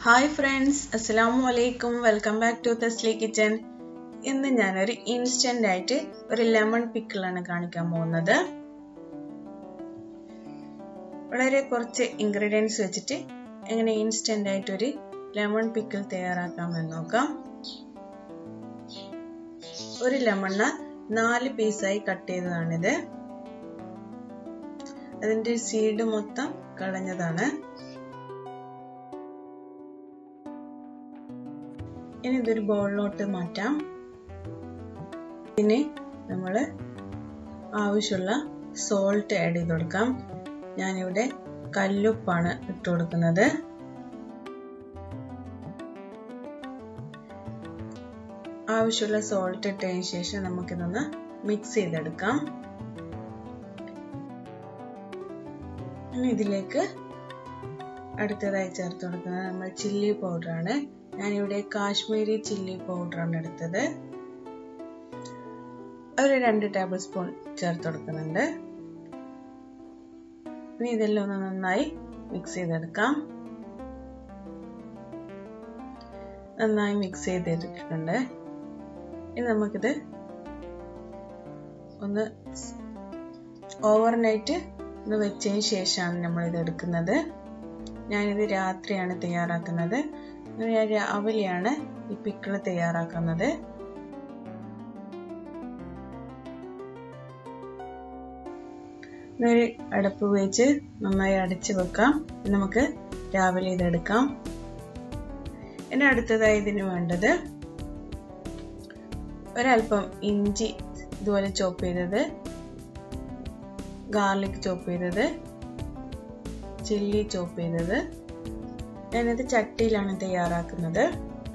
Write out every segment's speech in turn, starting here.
hi friends അസ്സലാമു അലൈക്കും welcome back to Thasli kitchen ഇന്ന് ഞാനൊരു ഇൻസ്റ്റന്റ് ആയിട്ട് ഒരു ലെമൺ പിക്കിളാണ് കാണിക്കാൻ പോകുന്നത് വളരെ കുറച്ച് ഇൻഗ്രീഡിയൻസ് വെച്ചിട്ട് എങ്ങനെ ഇൻസ്റ്റന്റ് ആയിട്ട് ഒരു ലെമൺ പിക്കിൾ തയ്യാറാക്കാമെന്ന് നോക്കാം ഒരു ലെമണ് നാല് പീസായി കട്ട് ചെയ്തതാണിത് അതിന്റെ സീഡ് മൊത്തം കളഞ്ഞതാണ് ഇനി ഇതൊരു ബൗളിലോട്ട് മാറ്റാം ഇനി നമ്മൾ ആവശ്യമുള്ള സോൾട്ട് ആഡ് ചെയ്ത് കൊടുക്കാം ഞാനിവിടെ കല്ലുപ്പാണ് ഇട്ട് കൊടുക്കുന്നത് ആവശ്യമുള്ള സോൾട്ട് ഇട്ടതിന് ശേഷം നമുക്കിതൊന്ന് മിക്സ് ചെയ്തെടുക്കാം ഇനി ഇതിലേക്ക് അടുത്തതായി ചേർത്ത് കൊടുക്കുന്നത് നമ്മൾ ചില്ലി പൗഡറാണ് ഞാനിവിടെ കാശ്മീരി ചില്ലി പൗഡറാണ് എടുത്തത് ഒരു രണ്ട് ടേബിൾ സ്പൂൺ ചേർത്ത് കൊടുക്കുന്നുണ്ട് ഇനി ഇതെല്ലാം ഒന്ന് നന്നായി മിക്സ് ചെയ്തെടുക്കാം നന്നായി മിക്സ് ചെയ്തെടുത്തിട്ടുണ്ട് ഇനി നമുക്കിത് ഒന്ന് ഓവർനൈറ്റ് ഒന്ന് വെച്ചതിന് ശേഷമാണ് നമ്മളിത് എടുക്കുന്നത് ഞാനിത് രാത്രിയാണ് തയ്യാറാക്കുന്നത് ഞാൻ രാവിലെയാണ് ഈ പിക്കിള് തയ്യാറാക്കുന്നത് ഒരു അടപ്പ് വെച്ച് നന്നായി അടച്ചു വെക്കാം നമുക്ക് രാവിലെ ഇതെടുക്കാം ഇനി അടുത്തതായി ഇതിന് വേണ്ടത് ഒരല്പം ഇഞ്ചി ഇതുപോലെ ചോപ്പ് ചെയ്തത് ഗാർലിക് ചോപ്പ് ചെയ്തത് ചില്ലി ചോപ്പ് ചെയ്തത് ഞാനിത് ചട്ടിയിലാണ് തയ്യാറാക്കുന്നത്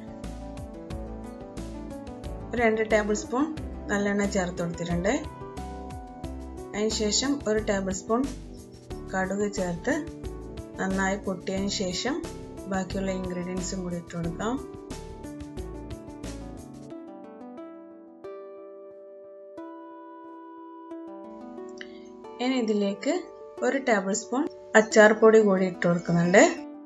രണ്ട് ടേബിൾ സ്പൂൺ നല്ലെണ്ണ ചേർത്ത് കൊടുത്തിട്ടുണ്ട് അതിനുശേഷം ഒരു ടേബിൾ സ്പൂൺ കടുക് ചേർത്ത് നന്നായി പൊട്ടിയതിന് ശേഷം ബാക്കിയുള്ള ഇൻഗ്രീഡിയൻസും കൂടി ഇട്ട് കൊടുക്കാം ഇനി ഇതിലേക്ക് ഒരു ടേബിൾ സ്പൂൺ അച്ചാർ പൊടി കൂടി ഇട്ട് കൊടുക്കുന്നുണ്ട്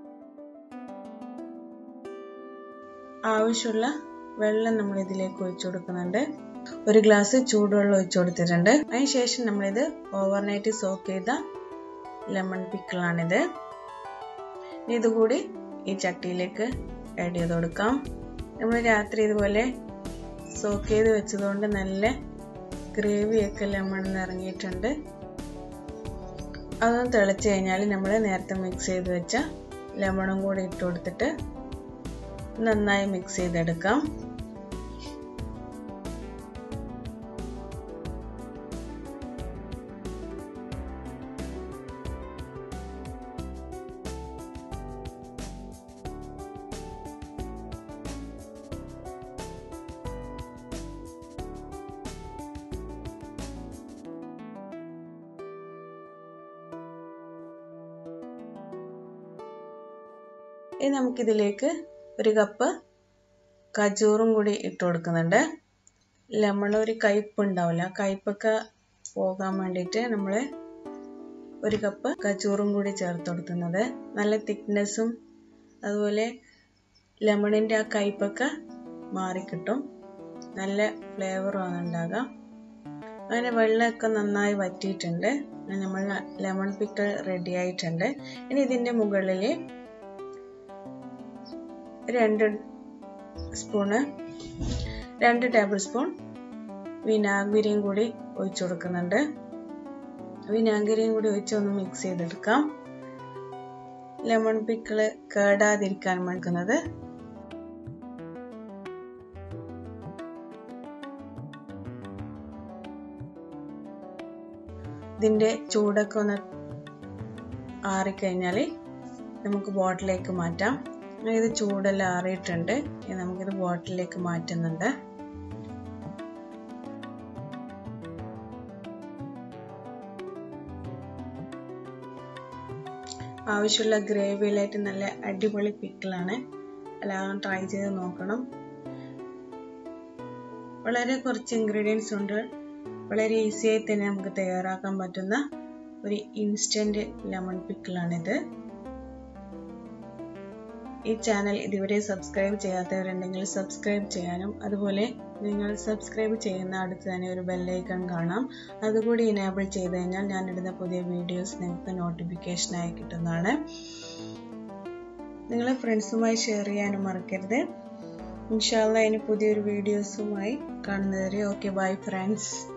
ആവശ്യമുള്ള വെള്ളം നമ്മൾ ഇതിലേക്ക് ഒഴിച്ചു കൊടുക്കുന്നുണ്ട് ഒരു ഗ്ലാസ് ചൂടുവെള്ളം ഒഴിച്ചു കൊടുത്തിട്ടുണ്ട് അതിനുശേഷം നമ്മളിത് ഓവർനൈറ്റ് സോക്ക് ചെയ്ത ലെമൺ പിക്കിളാണിത് ഇതുകൂടി ഈ ചട്ടിയിലേക്ക് ആഡ് ചെയ്ത് കൊടുക്കാം നമ്മൾ രാത്രി ഇതുപോലെ സോക്ക് ചെയ്ത് വെച്ചതുകൊണ്ട് നല്ല ഗ്രേവിയൊക്കെ ലെമൺ ഇറങ്ങിയിട്ടുണ്ട് അതൊന്ന് തിളച്ച് കഴിഞ്ഞാൽ നമ്മൾ നേരത്തെ മിക്സ് ചെയ്ത് വെച്ച ലെമണും കൂടി ഇട്ട് കൊടുത്തിട്ട് നന്നായി മിക്സ് ചെയ്തെടുക്കാം ഇനി നമുക്കിതിലേക്ക് ഒരു കപ്പ് കജൂറും കൂടി ഇട്ട് കൊടുക്കുന്നുണ്ട് ലെമൺ ഒരു കയ്പ്പ് ഉണ്ടാവില്ല കയ്പ്പൊക്കെ പോകാൻ വേണ്ടിയിട്ട് നമ്മൾ ഒരു കപ്പ് കജൂറും കൂടി ചേർത്ത് കൊടുക്കുന്നത് നല്ല തിക്നെസ്സും അതുപോലെ ലെമണിൻ്റെ ആ കയ്പ്പൊക്കെ മാറിക്കിട്ടും നല്ല ഫ്ലേവറുമാണ് ഉണ്ടാകുക അങ്ങനെ വെള്ളമൊക്കെ നന്നായി വറ്റിയിട്ടുണ്ട് നമ്മൾ ലെമൺ പിക്കിൾ റെഡി ആയിട്ടുണ്ട് ഇനി ഇതിൻ്റെ മുകളിൽ രണ്ട് സ്പൂണ് രണ്ട് ടേബിൾ സ്പൂൺ വിനാഗിരിയും കൂടി ഒഴിച്ചു കൊടുക്കുന്നുണ്ട് വിനാഗിരിയും കൂടി ഒഴിച്ച് ഒന്ന് മിക്സ് ചെയ്തെടുക്കാം ലെമൺ പിക്കിള് കേടാതിരിക്കാൻ വേണ്ടിക്കുന്നത് ഇതിൻ്റെ ചൂടൊക്കെ ഒന്ന് ആറിക്കഴിഞ്ഞാൽ നമുക്ക് ബോട്ടിലേക്ക് മാറ്റാം ഇത് ചൂടെല്ലാം ആറിയിട്ടുണ്ട് നമുക്കിത് ബോട്ടിലേക്ക് മാറ്റുന്നുണ്ട് ആവശ്യമുള്ള ഗ്രേവിയിലായിട്ട് നല്ല അടിപൊളി പിക്കിളാണ് എല്ലാവരും ട്രൈ ചെയ്ത് നോക്കണം വളരെ കുറച്ച് ഇൻഗ്രീഡിയൻസ് ഉണ്ട് വളരെ ഈസിയായി തന്നെ നമുക്ക് തയ്യാറാക്കാൻ പറ്റുന്ന ഒരു ഇൻസ്റ്റൻറ്റ് ലെമൺ പിക്കിളാണിത് ഈ ചാനൽ ഇതുവരെ സബ്സ്ക്രൈബ് ചെയ്യാത്തവരുണ്ടെങ്കിൽ സബ്സ്ക്രൈബ് ചെയ്യാനും അതുപോലെ നിങ്ങൾ സബ്സ്ക്രൈബ് ചെയ്യുന്ന അടുത്ത് തന്നെ ഒരു ബെല്ലൈക്കൺ കാണാം അതുകൂടി ഇനേബിൾ ചെയ്ത് കഴിഞ്ഞാൽ ഞാനിടുന്ന പുതിയ വീഡിയോസ് നിങ്ങൾക്ക് നോട്ടിഫിക്കേഷനായി കിട്ടുന്നതാണ് നിങ്ങളെ ഫ്രണ്ട്സുമായി ഷെയർ ചെയ്യാനും മറക്കരുത് ഇൻഷാല്ല ഇനി പുതിയൊരു വീഡിയോസുമായി കാണുന്നവരെ ഓക്കെ ബൈ ഫ്രണ്ട്സ്